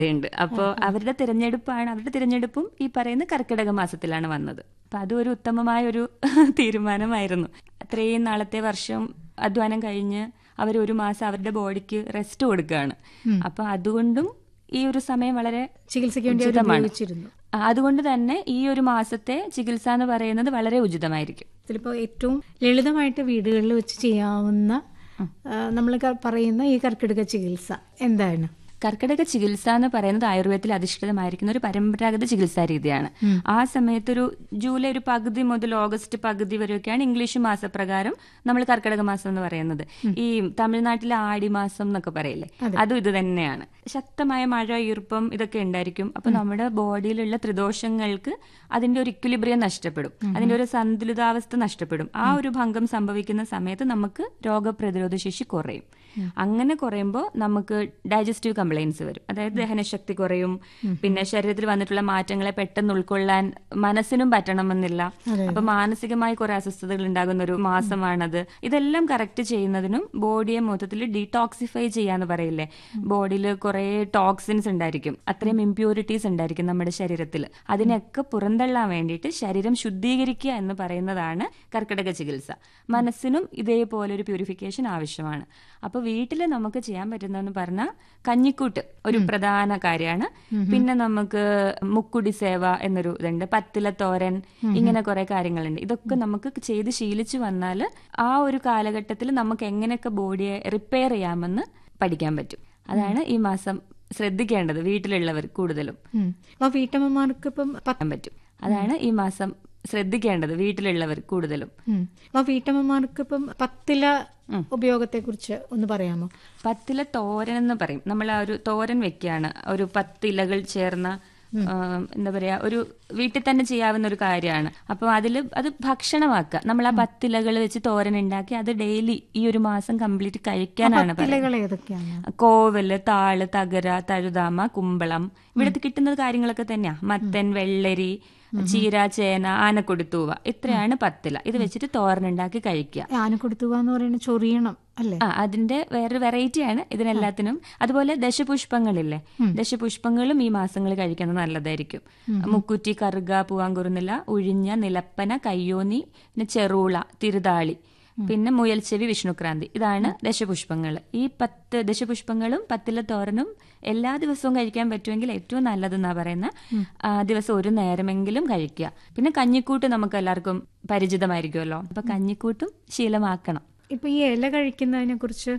ഉണ്ട് അപ്പോൾ അവരുടെ തിരഞ്ഞെടുപ്പാണ് അവരുടെ തിരഞ്ഞെടുപ്പും ഈ പറയുന്ന കർക്കിടക മാസത്തിലാണ് വന്നത് അപ്പൊ അതും ഒരു ഉത്തമമായ ഒരു തീരുമാനമായിരുന്നു അത്രയും നാളത്തെ വർഷം അധ്വാനം കഴിഞ്ഞ് അവർ ഒരു മാസം അവരുടെ ബോഡിക്ക് റെസ്റ്റ് കൊടുക്കുകയാണ് അപ്പൊ അതുകൊണ്ടും ഈ ഒരു സമയം വളരെ ചികിത്സയ്ക്ക് വേണ്ടി അവർ ഉചിതമാണ്. ഉപയോഗിച്ചിരുന്നു ആ, അതുകൊണ്ട് തന്നെ ഈ ഒരു മാസത്തെ ചികിത്സ എന്ന് പറയുന്നത് വളരെ ഉചിതമായിരിക്കും ഇതിലിപ്പോ ഏറ്റവും ലളിതമായിട്ട് വീടുകളിൽ വെച്ച് ചെയ്യാവുന്ന നമ്മൾ പറയുന്ന ഈ കർക്കിടക ചികിത്സ എന്താണ് കർക്കിടക ചികിത്സ എന്ന് പറയുന്നത് ആയുർവേദത്തിൽ അധിഷ്ഠിതമായിരിക്കുന്ന ഒരു പരമ്പരാഗത ചികിത്സാ രീതിയാണ് ആ സമയത്തൊരു ജൂലൈ ഒരു പകുതി മുതൽ ഓഗസ്റ്റ് പകുതി വരെയൊക്കെയാണ് ഇംഗ്ലീഷ് മാസപ്രകാരം നമ്മൾ കർക്കിടക മാസം എന്ന് പറയുന്നത് ഈ തമിഴ്നാട്ടിലെ ആടി മാസം എന്നൊക്കെ പറയില്ലേ അതും ഇത് തന്നെയാണ് ശക്തമായ മഴ ഈർപ്പം ഇതൊക്കെ ഉണ്ടായിരിക്കും അപ്പൊ നമ്മുടെ ബോഡിയിലുള്ള ത്രിദോഷങ്ങൾക്ക് അതിന്റെ ഒരു ഇക്വിലിബ്രിയം നഷ്ടപ്പെടും അതിന്റെ ഒരു സന്തുലിതാവസ്ഥ നഷ്ടപ്പെടും ആ ഒരു ഭംഗം സംഭവിക്കുന്ന സമയത്ത് നമുക്ക് രോഗപ്രതിരോധ ശേഷി കുറയും അങ്ങനെ കുറയുമ്പോൾ നമുക്ക് ഡൈജസ്റ്റീവ് കംപ്ലൈൻസ് വരും അതായത് ദഹനശക്തി കുറയും പിന്നെ ശരീരത്തിൽ വന്നിട്ടുള്ള മാറ്റങ്ങളെ പെട്ടെന്ന് ഉൾക്കൊള്ളാൻ മനസ്സിനും പറ്റണമെന്നില്ല അപ്പൊ മാനസികമായി കുറെ അസ്വസ്ഥതകൾ ഉണ്ടാകുന്ന ഒരു മാസമാണത് ഇതെല്ലാം കറക്റ്റ് ചെയ്യുന്നതിനും ബോഡിയെ മൊത്തത്തിൽ ഡീടോക്സിഫൈ ചെയ്യാന്ന് പറയില്ലേ ബോഡിയിൽ കുറെ ടോക്സിൻസ് ഉണ്ടായിരിക്കും അത്രയും ഇമ്പ്യൂരിറ്റീസ് ഉണ്ടായിരിക്കും നമ്മുടെ ശരീരത്തിൽ അതിനൊക്കെ പുറന്തള്ളാൻ വേണ്ടിയിട്ട് ശരീരം ശുദ്ധീകരിക്കുക എന്ന് പറയുന്നതാണ് കർക്കിടക ചികിത്സ മനസ്സിനും ഇതേപോലെ ഒരു പ്യൂരിഫിക്കേഷൻ ആവശ്യമാണ് അപ്പൊ വീട്ടിൽ നമുക്ക് ചെയ്യാൻ പറ്റുന്നതെന്ന് പറഞ്ഞാൽ കഞ്ഞിക്കൂട്ട് ഒരു പ്രധാന കാര്യമാണ് പിന്നെ നമുക്ക് മുക്കുടി സേവ എന്നൊരു ഇതുണ്ട് പത്തില തോരൻ ഇങ്ങനെ കുറെ കാര്യങ്ങളുണ്ട് ഇതൊക്കെ നമുക്ക് ചെയ്ത് ശീലിച്ചു വന്നാൽ ആ ഒരു കാലഘട്ടത്തിൽ നമുക്ക് എങ്ങനെയൊക്കെ ബോഡിയെ റിപ്പയർ ചെയ്യാമെന്ന് പഠിക്കാൻ പറ്റും അതാണ് ഈ മാസം ശ്രദ്ധിക്കേണ്ടത് വീട്ടിലുള്ളവർ കൂടുതലും ഉം. അപ്പൊ വീട്ടമ്മമാർക്ക് ഇപ്പം പത്ത് ചെയ്യാൻ പറ്റും അതാണ് ഈ മാസം ശ്രദ്ധിക്കേണ്ടത് വീട്ടിലുള്ളവർ കൂടുതലും ഉം. അപ്പൊ വീട്ടമ്മമാർക്ക് ഇപ്പം പത്തില ഉപയോഗത്തെ കുറിച്ച് ഒന്ന് പറയാമോ പത്തില തോരൻ എന്ന് പറയും നമ്മൾ ആ ഒരു തോരൻ വെക്കുകയാണ് ഒരു പത്തിലകൾ ചേർന്ന ആ, എന്താ പറയാ ഒരു വീട്ടിൽ തന്നെ ചെയ്യാവുന്ന ഒരു കാര്യമാണ് അപ്പോൾ അതിൽ അത് ഭക്ഷണമാക്കുക നമ്മൾ ആ പത്തിലകൾ വെച്ച് തോരൻ ഉണ്ടാക്കി അത് ഡെയിലി ഈ ഒരു മാസം കംപ്ലീറ്റ് കഴിക്കാനാണ് പറയുന്നത് ഇലകൾ ഏതൊക്കെയാണ് കോവല് താള് തകര തഴുതാമ കുമ്പളം ഇവിടുത്തെ കിട്ടുന്ന കാര്യങ്ങളൊക്കെ തന്നെയാ മത്തൻ വെള്ളരി ചീര ചേന ആനക്കൊടുത്തൂവ ഇത്രയാണ് പത്തില ഇത് വെച്ചിട്ട് തോരനുണ്ടാക്കി കഴിക്കുക ആനക്കൊടുത്തുക എന്ന് പറയുന്നത് ചൊറിയണം അല്ലേ ആ അതിന്റെ വേറൊരു വെറൈറ്റിയാണ് ഇതിനെല്ലാത്തിനും അതുപോലെ ദശപുഷ്പങ്ങളില്ലേ ദശപുഷ്പങ്ങളും ഈ മാസങ്ങളിൽ കഴിക്കുന്നത് നല്ലതായിരിക്കും മുക്കുറ്റി കറുക പൂവാങ്കുറുന്നില ഉഴിഞ്ഞ നിലപ്പന കയ്യോന്നി പിന്നെ ചെറുള തിരുതാളി പിന്നെ മുയൽച്ചെവി വിഷ്ണുക്രാന്തി ഇതാണ് ദശപുഷ്പങ്ങൾ ഈ പത്ത് ദശപുഷ്പങ്ങളും പത്തില തോരനും എല്ലാ ദിവസവും കഴിക്കാൻ പറ്റുമെങ്കിൽ ഏറ്റവും നല്ലതെന്നാ പറയുന്ന ആ, ദിവസം ഒരു നേരമെങ്കിലും കഴിക്കുക പിന്നെ കഞ്ഞിക്കൂട്ട് നമുക്ക് എല്ലാവർക്കും പരിചിതമായിരിക്കുമല്ലോ അപ്പൊ കഞ്ഞിക്കൂട്ടും ശീലമാക്കണം ഇപ്പൊ ഈ ഇല കഴിക്കുന്നതിനെ കുറിച്ച്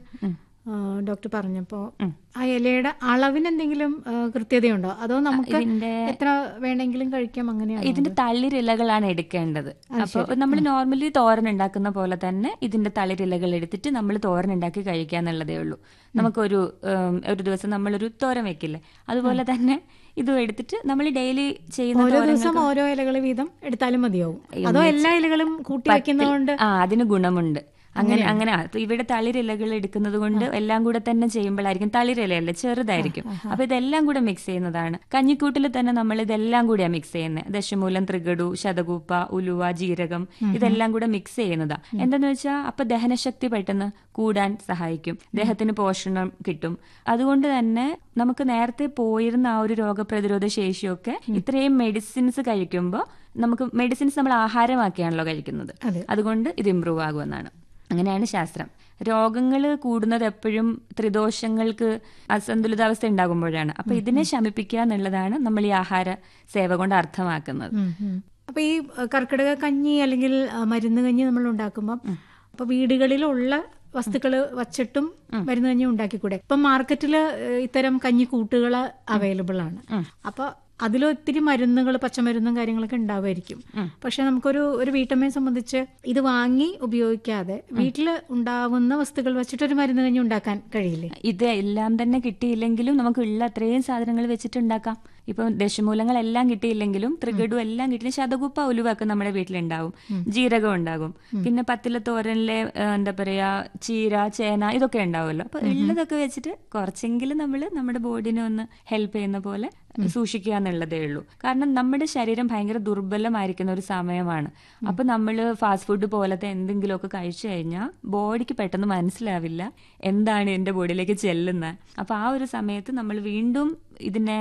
ഡോക്ടർ പറഞ്ഞപ്പോ ആ ഇലയുടെ അളവിന് എന്തെങ്കിലും ആ, കൃത്യതയുണ്ടോ അതോ നമുക്ക് ഇതിന്റെ എത്ര വേണമെങ്കിലും കഴിക്കാം അങ്ങനെയാണോ ഇതിന്റെ തളിരിലകളാണ് എടുക്കേണ്ടത് അപ്പോൾ നമ്മൾ നോർമലി തോരൻ ഉണ്ടാക്കുന്ന പോലെ തന്നെ ഇതിന്റെ തളിരിലകൾ എടുത്തിട്ട് നമ്മൾ തോരൻ ഉണ്ടാക്കി കഴിക്കുക എന്നുള്ളതേ ഉള്ളൂ നമുക്കൊരു ഉം, ഒരു ദിവസം നമ്മളൊരു തോരൻ വെക്കില്ലേ അതുപോലെ തന്നെ ഇതും എടുത്തിട്ട് നമ്മൾ ഡെയിലി ചെയ്യുന്ന ഓരോ തോരൻ ദിവസം ഓരോ ഇലകൾ വീതം എടുത്താലും മതിയാവും അതോ എല്ലാ ഇലകളും കൂട്ടി വെക്കുന്നതുകൊണ്ട് ആ അതിന് ഗുണമുണ്ട് അങ്ങനെ അങ്ങനെ ആ, ഇപ്പൊ ഇവിടെ തളിരിലകൾ എടുക്കുന്നത് കൊണ്ട് എല്ലാം കൂടെ തന്നെ ചെയ്യുമ്പോഴായിരിക്കും തളിരിലയല്ല ചെറുതായിരിക്കും അപ്പൊ ഇതെല്ലാം കൂടെ മിക്സ് ചെയ്യുന്നതാണ് കഞ്ഞിക്കൂട്ടിൽ തന്നെ നമ്മൾ ഇതെല്ലാം കൂടിയാ മിക്സ് ചെയ്യുന്നത് ദശമൂലം ത്രികടു ശതകൂപ്പ ഉലുവ ജീരകം ഇതെല്ലാം കൂടെ മിക്സ് ചെയ്യുന്നതാ എന്താന്ന് വെച്ചാൽ അപ്പൊ ദഹനശക്തി പെട്ടെന്ന് കൂടാൻ സഹായിക്കും ദേഹത്തിന് പോഷണം കിട്ടും അതുകൊണ്ട് തന്നെ നമുക്ക് നേരത്തെ പോയിരുന്ന ആ ഒരു രോഗപ്രതിരോധ ശേഷിയൊക്കെ ഇത്രയും മെഡിസിൻസ് കഴിക്കുമ്പോൾ നമുക്ക് മെഡിസിൻസ് നമ്മൾ ആഹാരമാക്കിയാണല്ലോ കഴിക്കുന്നത് അതെ. അതുകൊണ്ട് ഇത് ഇമ്പ്രൂവ് ആകുമെന്നാണ് അങ്ങനെയാണ് ശാസ്ത്രം രോഗങ്ങൾ കൂടുന്നത് എപ്പോഴും ത്രിദോഷങ്ങൾക്ക് അസന്തുലിതാവസ്ഥ ഉണ്ടാകുമ്പോഴാണ് അപ്പൊ ഇതിനെ ശമിപ്പിക്കുക എന്നുള്ളതാണ് നമ്മൾ ഈ ആഹാര സേവ കൊണ്ട് അർത്ഥമാക്കുന്നത് ഉം, ഉം. അപ്പൊ ഈ അഹ്, കർക്കിടക കഞ്ഞി അല്ലെങ്കിൽ അഹ്, മരുന്ന് കഞ്ഞി നമ്മൾ ഉണ്ടാക്കുമ്പോൾ അപ്പൊ വീടുകളിലുള്ള വസ്തുക്കൾ വച്ചിട്ടും മരുന്ന് കഞ്ഞി ഉണ്ടാക്കിക്കൂടെ ഇപ്പൊ മാർക്കറ്റിൽ ഇത്തരം കഞ്ഞി കൂട്ടുകൾ അവൈലബിൾ ആണ് അപ്പൊ അതിലൊത്തിരി മരുന്നുകൾ പച്ചമരുന്നും കാര്യങ്ങളൊക്കെ ഉണ്ടാവുമായിരിക്കും പക്ഷെ നമുക്കൊരു ഒരു വീട്ടമ്മയെ സംബന്ധിച്ച് ഇത് വാങ്ങി ഉപയോഗിക്കാതെ വീട്ടിൽ ഉണ്ടാവുന്ന വസ്തുക്കൾ വെച്ചിട്ട് ഒരു മരുന്ന് കഞ്ഞി ഉണ്ടാക്കാൻ കഴിയില്ലേ ഇത് എല്ലാം തന്നെ കിട്ടിയില്ലെങ്കിലും നമുക്ക് ഉള്ള അത്രയും സാധനങ്ങൾ വെച്ചിട്ടുണ്ടാക്കാം ഇപ്പം ദശമൂലങ്ങളെല്ലാം കിട്ടിയില്ലെങ്കിലും ത്രികടു എല്ലാം കിട്ടിയില്ല ശതകുപ്പ ഉലുവൊക്കെ നമ്മുടെ വീട്ടിലുണ്ടാവും ജീരകം ഉണ്ടാകും പിന്നെ പത്തില തോരനിലെ ആ, എന്താ പറയാ ചീര ചേന ഇതൊക്കെ ഉണ്ടാവുമല്ലോ അപ്പൊ ഉള്ളതൊക്കെ വെച്ചിട്ട് കുറച്ചെങ്കിലും നമ്മൾ നമ്മുടെ ബോഡിനെ ഒന്ന് ഹെൽപ്പ് ചെയ്യുന്ന പോലെ സൂക്ഷിക്കുക എന്നുള്ളതേ ഉള്ളൂ കാരണം നമ്മുടെ ശരീരം ഭയങ്കര ദുർബലമായിരിക്കുന്ന ഒരു സമയമാണ് അപ്പൊ നമ്മൾ ഫാസ്റ്റ് ഫുഡ് പോലത്തെ എന്തെങ്കിലുമൊക്കെ കഴിച്ചു കഴിഞ്ഞാൽ ബോഡിക്ക് പെട്ടെന്ന് മനസ്സിലാവില്ല എന്താണ് എന്റെ ബോഡിയിലേക്ക് ചെല്ലുന്നത് അപ്പൊ ആ ഒരു സമയത്ത് നമ്മൾ വീണ്ടും ഇതിനെ